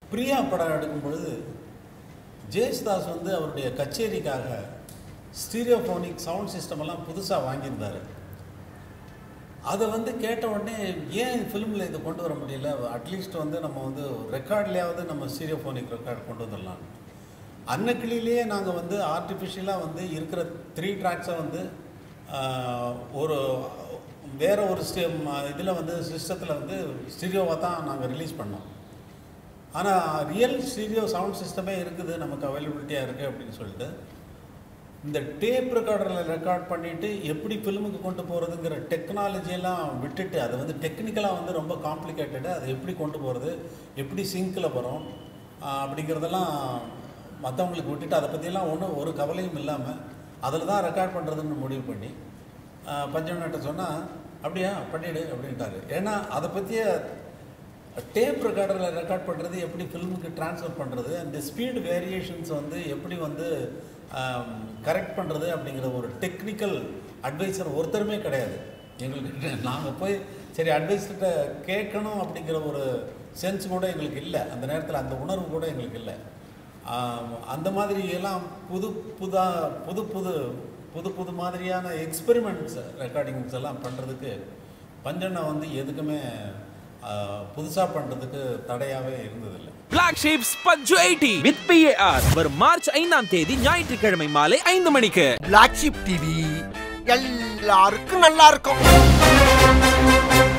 பிரியா படம் எடுக்கும் பொழுது ஜெயசுதாஸ் வந்து அவருடைய கச்சேரிக்காக ஸ்டீரியோஃபோனிக் சவுண்ட் சிஸ்டம் எல்லாம் புதுசாக வாங்கியிருந்தார் அதை வந்து கேட்ட உடனே ஏன் ஃபிலிமில் இதை கொண்டு வர முடியல அட்லீஸ்ட் வந்து நம்ம வந்து ரெக்கார்ட்லேயாவது நம்ம ஸ்டீரியோஃபோனிக் ரெக்கார்ட் கொண்டு வந்துடலாம் அன்னக்கிளிலேயே நாங்கள் வந்து ஆர்டிஃபிஷியலாக வந்து இருக்கிற த்ரீ ட்ராக்ஸை வந்து ஆஹ், ஒரு வேற ஒரு ஸ்டே இதில் வந்து சிஸ்டத்தில் வந்து ஸ்டீரியோவாக தான் நாங்கள் ரிலீஸ் பண்ணோம் ஆனால் ரியல் ஸ்டீரியோ சவுண்ட் சிஸ்டமே இருக்குது நமக்கு அவைலபிலிட்டியாக இருக்குது அப்படின்னு சொல்லிட்டு இந்த டேப் ரெக்கார்டரில் ரெக்கார்ட் பண்ணிவிட்டு எப்படி ஃபிலிமுக்கு கொண்டு போகிறதுங்கிற டெக்னாலஜியெல்லாம் விட்டுட்டு அது வந்து டெக்னிக்கலாக வந்து ரொம்ப காம்ப்ளிகேட்டடு அதை எப்படி கொண்டு போகிறது எப்படி சிங்கில் வரும் ஆஹ் அப்படிங்கிறதெல்லாம் மற்றவங்களுக்கு விட்டுட்டு அதை பற்றியெல்லாம் ஒன்றும் ஒரு கவலையும் இல்லாமல் அதில் தான் ரெக்கார்ட் பண்ணுறதுன்னு முடிவு பண்ணி பஞ்சவன்கிட்ட சொன்னால் அப்படியா பண்ணிடு அப்படின்ட்டாரு ஏன்னா அதை பற்றிய டேப் ரெக்கார்டரில் ரெக்கார்ட் பண்ணுறது எப்படி ஃபிலிமுக்கு ட்ரான்ஸ்ஃபர் பண்ணுறது அந்த ஸ்பீடு வேரியேஷன்ஸ் வந்து எப்படி வந்து கரெக்ட் பண்ணுறது அப்படிங்கிற ஒரு டெக்னிக்கல் அட்வைசர் ஒருத்தருமே கிடையாது எங்களுக்கு நாங்கள் போய் சரி அட்வைசர்கிட்ட கேட்கணும் அப்படிங்கிற ஒரு சென்ஸ் கூட எங்களுக்கு இல்லை அந்த நேரத்தில் அந்த உணர்வு கூட எங்களுக்கு இல்லை ஆம், அந்த மாதிரி எல்லாம் புது புதா புது புது புது புது மாதிரியான எக்ஸ்பெரிமெண்ட்ஸ் ரெக்கார்டிங்ஸ் எல்லாம் பண்ணுறதுக்கு பஞ்சண்ணா வந்து எதுக்குமே புதுசாக பண்ணுறதுக்கு தடையாகவே இருந்ததில்லை பிளாக் ஷீப்ஸ் பஞ்சு எயிட்டி வித் பிஏஆர் வரும் மார்ச் ஐந்தாம் தேதி ஞாயிற்றுக்கிழமை மாலை ஐந்து மணிக்கு பிளாக் ஷிப் டிவி எல்லாருக்கும் நல்லா இருக்கும்